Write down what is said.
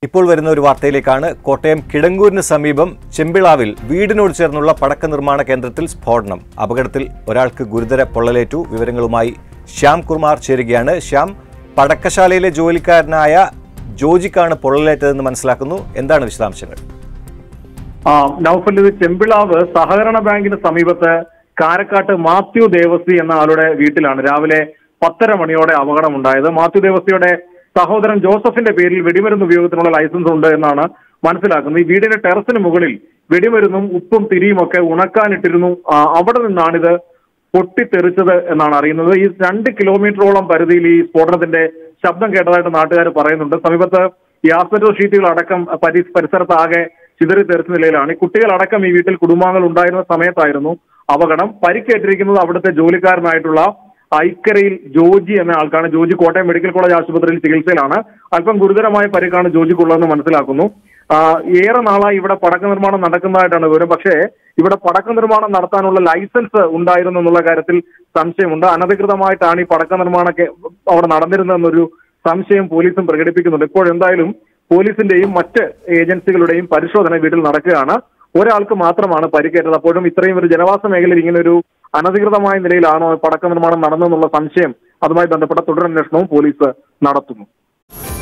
ഇപ്പോൾ വരുന്ന ഒരു വാർത്തയിലേക്കാണ് കോട്ടയം കിടങ്ങൂരിന് സമീപം ചെമ്പിളാവിൽ വീടിനോട് ചേർന്നുള്ള പടക്ക നിർമ്മാണ കേന്ദ്രത്തിൽ സ്ഫോടനം അപകടത്തിൽ ഒരാൾക്ക് ഗുരുതര പൊള്ളലേറ്റു വിവരങ്ങളുമായി ശ്യാം കുമാർ ചേരുകയാണ് ശ്യാം പടക്കശാലയിലെ ജോലിക്കാരനായ ജോജിക്കാണ് പൊള്ളലേറ്റതെന്ന് മനസ്സിലാക്കുന്നു എന്താണ് വിശദാംശങ്ങൾ ആ നൗഫൽ ഇത് ചെമ്പിളാവ് സഹകരണ ബാങ്കിന് സമീപത്ത് കാരക്കാട്ട് മാത്യു ദേവസി എന്ന ആളുടെ വീട്ടിലാണ് രാവിലെ പത്തര മണിയോടെ അപകടമുണ്ടായത് മാത്യു ദേവസിയുടെ സഹോദരൻ ജോസഫിന്റെ പേരിൽ വെടിമരുന്ന് ഉപയോഗത്തിനുള്ള ലൈസൻസ് ഉണ്ട് എന്നാണ് മനസ്സിലാക്കുന്നത് ഈ വീടിന്റെ ടെറസിന് മുകളിൽ വെടിമരുന്നും ഉപ്പും തിരിയും ഒക്കെ ഉണക്കാനിട്ടിരുന്നു ആ, അവിടെ നിന്നാണിത് പൊട്ടിത്തെറിച്ചത് എന്നാണ് അറിയുന്നത് ഈ രണ്ട് കിലോമീറ്ററോളം പരിധിയിൽ ഈ സ്ഫോടനത്തിന്റെ ശബ്ദം കേട്ടതായിട്ട് നാട്ടുകാർ പറയുന്നുണ്ട് സമീപത്ത് ഈ ആസ്പെറ്റോ ഷീറ്റുകൾ അടക്കം പരി- പരിസരത്ത് ആകെ ചിതറി തെറിച്ച നിലയിലാണ് ഈ കുട്ടികളടക്കം ഈ വീട്ടിൽ കുടുംബാംഗങ്ങൾ ഉണ്ടായിരുന്ന സമയത്തായിരുന്നു അപകടം പരിക്കേറ്റിരിക്കുന്നത് അവിടുത്തെ ജോലിക്കാരനായിട്ടുള്ള ഐക്കരയിൽ ജോജി എന്ന ആൾക്കാണ് ജോജി കോട്ടയം മെഡിക്കൽ കോളേജ് ആശുപത്രിയിൽ ചികിത്സയിലാണ് അല്പം ഗുരുതരമായ പരിക്കാണ് ജോജിക്കുള്ളതെന്ന് മനസ്സിലാക്കുന്നു ആ, ഏറെ നാളായി ഇവിടെ പടക്ക നിർമ്മാണം നടക്കുന്നതായിട്ടാണ് വിവരം പക്ഷേ ഇവിടെ പടക്ക നിർമ്മാണം നടത്താനുള്ള ലൈസൻസ് ഉണ്ടായിരുന്നു എന്നുള്ള കാര്യത്തിൽ സംശയമുണ്ട് അനധികൃതമായിട്ടാണ് ഈ പടക്ക നിർമ്മാണമൊക്കെ അവിടെ നടന്നിരുന്നതെന്നൊരു സംശയം പോലീസും പ്രകടിപ്പിക്കുന്നുണ്ട് ഇപ്പോൾ എന്തായാലും പോലീസിന്റെയും മറ്റ് ഏജൻസികളുടെയും പരിശോധന വീട്ടിൽ നടക്കുകയാണ് ഒരാൾക്ക് മാത്രമാണ് പരിക്കേറ്റത് അപ്പോഴും ഇത്രയും ഒരു ജനവാസ മേഖലയിൽ ഇങ്ങനെ ഒരു അനധികൃതമായ നിലയിലാണോ പടക്ക നിർമ്മാണം നടന്നെന്നുള്ള സംശയം അതുമായി ബന്ധപ്പെട്ട തുടരന്വേഷണവും പോലീസ് നടത്തുന്നു